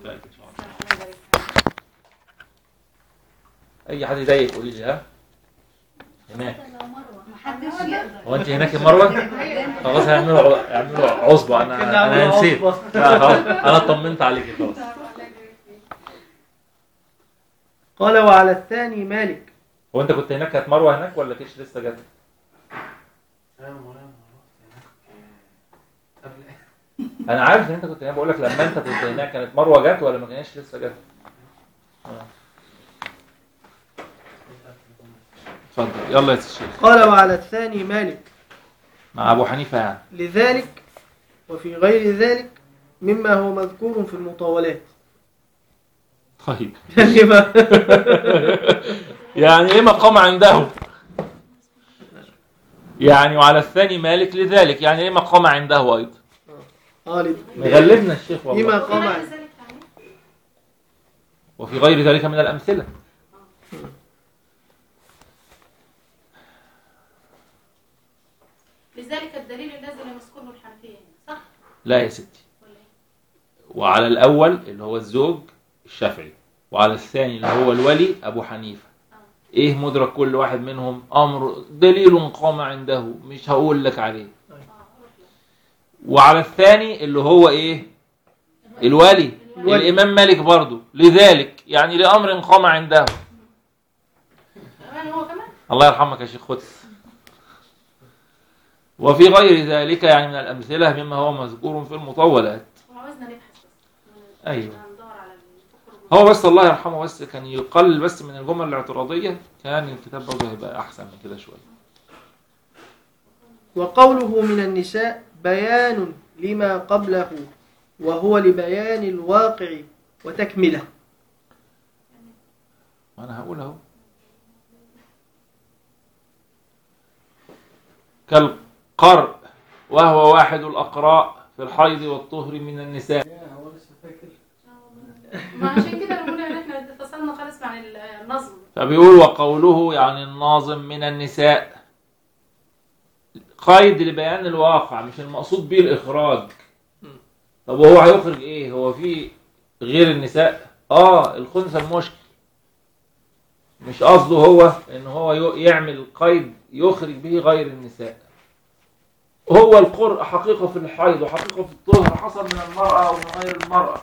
وبركاته ان شاء الله اي حد يضايق قولي لي ها هناك محدش يقدر هو انت هناك يا مروه خلاص هيعملوا يعملوا عصبه انا كنا انا عملوا نسيت عصبة. لا خلاص انا اطمنت عليكي خلاص قال وعلى الثاني مالك هو انت كنت هناك كانت مروه هناك ولا كيش لسه جت انا عارف ان انت كنت هناك بقول لك لما انت كنت هناك كانت مروه جت ولا ما كانتش لسه جت آه. اتفضل يلا يا شيخ قال وعلى الثاني مالك مع ابو حنيفه يعني لذلك وفي غير ذلك مما هو مذكور في المطاولات طيب يعني ما يعني ايه مقام عنده يعني وعلى الثاني مالك لذلك يعني ايه مقام عنده ايضا اه لد- مغلبنا الشيخ لما والله قام وما عن- ذلك يعني وفي غير ذلك من الامثله لذلك الدليل الذي لم يذكره الحنفية هنا صح لا يا ستي ولا ايه؟ وعلى الاول اللي هو الزوج الشافعي وعلى الثاني اللي هو الولي ابو حنيفه ايه مدرك كل واحد منهم امر دليل قام عنده مش هقول لك عليه اه روح له. وعلى الثاني اللي هو ايه الولي الولي. الامام مالك برضه لذلك يعني لامر قام عنده كمان هو كمان الله يرحمك يا شيخ قدس وفي غير ذلك يعني من الامثله مما هو مذكور في المطولات وعاوزنا نبحث بس أيوة. ندور على الفقر هو بس الله يرحمه بس كان يقلل بس من الجمل الاعتراضيه كان الكتاب برضه هيبقى احسن من كده شويه وقوله من النساء بيان لما قبله وهو لبيان الواقع وتكمله وانا هقول اهو كالقرء وهو واحد الاقراء في الحيض والطهر من النساء ما عشان كده بنقول ان احنا اتصلنا خالص مع النظم فبيقول وقوله يعني الناظم من النساء قيد لبيان الواقع مش المقصود به الإخراج طب وهو هيخرج إيه هو في غير النساء آه الخنثى المشكل مش قصده هو إن هو ي- يعمل قيد يخرج به غير النساء هو القرء حقيقة في الحيض وحقيقة في الطهر حصل من المرأة ومن غير المرأة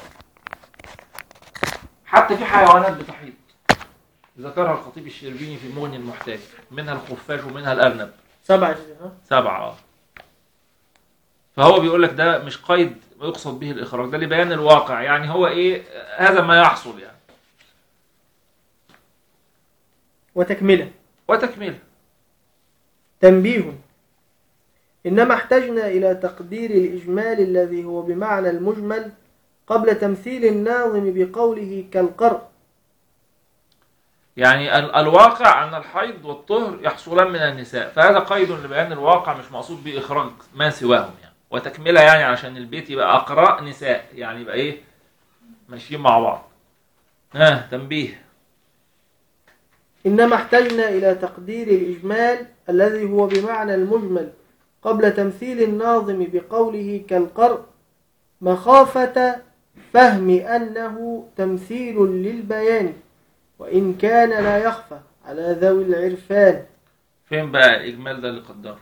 حتى في حيوانات بتحيض ذكرها الخطيب الشربيني في مغني المحتاج منها الخفاش ومنها الأرنب سبعة كده، ها؟ سبعة اه فهو بيقول لك ده مش قيد يقصد به الإخراج ده لبيان الواقع يعني هو إيه هذا ما يحصل يعني وتكمله وتكمله تنبيه إنما احتجنا إلى تقدير الإجمال الذي هو بمعنى المجمل قبل تمثيل الناظم بقوله كالقرء يعني ال- الواقع أن الحيض والطهر يحصلان من النساء فهذا قيد لبيان الواقع مش مقصود به إخراج ما سواهم يعني وتكملة يعني عشان البيت يبقى أقراء نساء يعني يبقى إيه ماشيين مع بعض ها تنبيه إنما احتجنا إلى تقدير الإجمال الذي هو بمعنى المجمل قبل تمثيل الناظم بقوله كالقرء مخافة فهم أنه تمثيل للبيان وإن كان لا يخفى على ذوي العرفان فين بقى الإجمال ده اللي قدره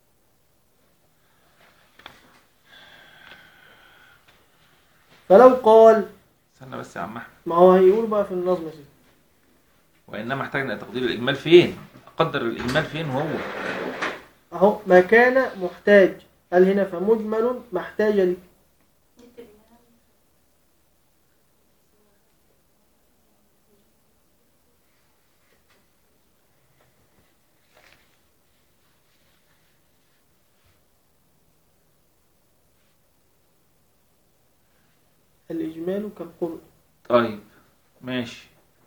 فلو قال استنى بس يا عم أحمد ما هو هيقول بقى في النظم يا سيدي وإنما احتاجنا تقدير الإجمال فين أقدر الإجمال فين هو أهو ما كان محتاج قال هنا فمجمل محتاج لي الإجمال كالقرء طيب ماشي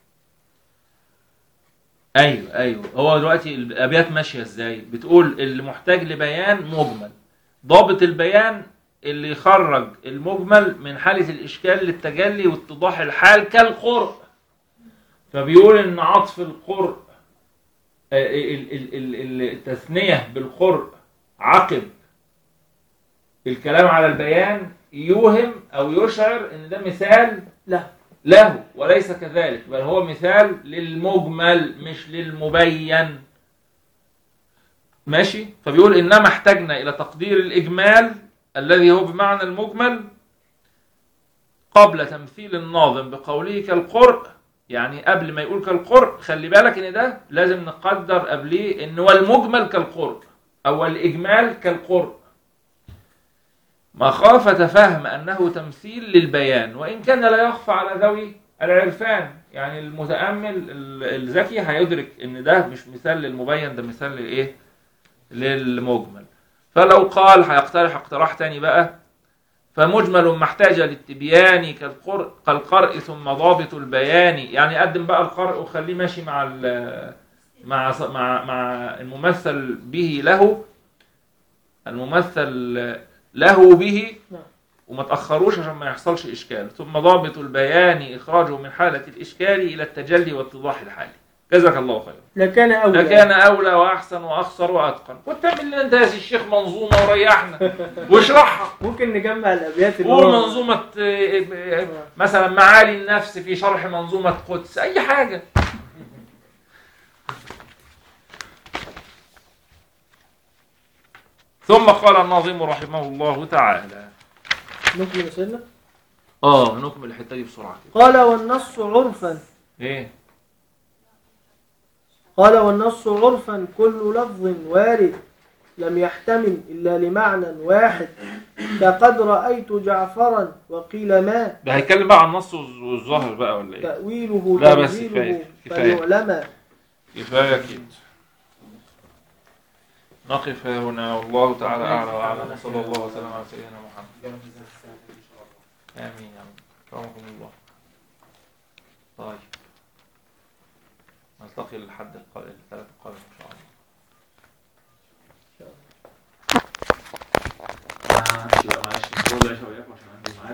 ايوه ايوه هو دلوقتي الابيات ماشيه ازاي بتقول اللي محتاج لبيان مجمل ضابط البيان اللي يخرج المجمل من حاله الاشكال للتجلي واتضاح الحال كالقرء فبيقول ان عطف القرء آه، ال- ال- ال- ال- التثنيه بالقرء عقب الكلام على البيان يوهم أو يشعر إن ده مثال لا له وليس كذلك بل هو مثال للمجمل مش للمبين ماشي فبيقول إنما احتجنا إلى تقدير الإجمال الذي هو بمعنى المجمل قبل تمثيل الناظم بقوله كالقرء يعني قبل ما يقول كالقرء خلي بالك ان ده لازم نقدر قبليه ان هو المجمل كالقرء او الاجمال كالقرء مخافة فهم أنه تمثيل للبيان وإن كان لا يخفى على ذوي العرفان يعني المتأمل ال- الذكي هيدرك إن ده مش مثال للمبين ده مثال للإيه؟ للمجمل فلو قال هيقترح اقتراح تاني بقى فمجمل ما احتاج للتبيان كالقرء كالقرء ثم ضابط البيان يعني قدم بقى القرء وخليه ماشي مع ال- مع مع مع الممثل به له الممثل له به نعم. وما تأخروش عشان ما يحصلش إشكال ثم ضابط البيان إخراجه من حالة الإشكال إلى التجلي واتضاح الحال جزاك الله خيرا لكان أولى لكان أولى وأحسن وأخصر وأتقن كنت اعمل لنا أنت يا سي الشيخ منظومة وريحنا واشرحها ممكن نجمع الأبيات اللي قول هو- منظومة آه، آه، مثلا معالي النفس في شرح منظومة قدس أي حاجة ثم قال الناظم رحمه الله تعالى نكمل سنة اه نكمل الحته دي بسرعه كده قال والنص عرفا ايه قال والنص عرفا كل لفظ وارد لم يحتمل إلا لمعنى واحد كقد رأيت جعفرا وقيل ما ده هيتكلم بقى عن النص والظ- والظاهر بقى ولا ايه تأويله لا بس تنزيله كفاية، كفاية. فيعلم كفايه كده نقف ها هنا والله تعالى اعلى واعلم وصلى الله وسلم على سيدنا محمد امين يا رب رحمكم الله طيب نلتقي الحد القادم الثلاث القادم ان شاء الله إن شاء الله. معلش بقى معلش الصوت ده شويه